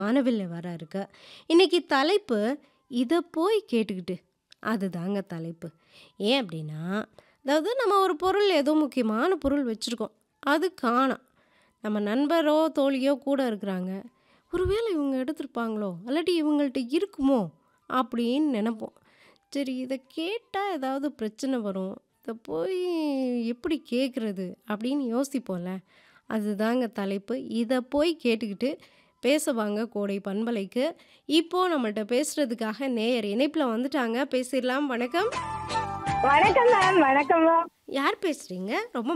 வானவில்ல வர இருக்கு. இன்னைக்கு தலைப்பு, "இத போய் கேட்டுக்கிட்டு" அதுதாங்க தலைப்பு. ஏன் அப்டின்னா, அதாவது நம்ம ஒரு பொருள் ஏதோ முக்கியமான பொருள் வச்சிருக்கோம். அது காணோம். நம்ம நண்பரோ, தோழியோ கூட இருக்கிறாங்க. "ஒருவேளை இவங்க எடுத்திருப்பாங்களோ? அல்லாட்டி இவங்கள்ட்ட இருக்குமோ?" அப்படின்னு நெனப்போம். சரி இத கேட்டா ஏதாவது பிரச்சனை வரும். இத போய் எப்படி கேட்கறது? அப்படின்னு யோசிப்போம்ல. அதுதாங்க தலைப்பு. "இத போய் கேட்டுக்கிட்டு" பேச வாங்க கோடை பண்பலைக்கு. இப்போ நம்மள்ட்ட பேசுறதுக்காக நேயர் இணைப்புல வந்துட்டாங்க. பேசிறலாம். வணக்கம். வணக்கம் மேம். வணக்கம் மேம். யார் பேசுறீங்க? ரொம்ப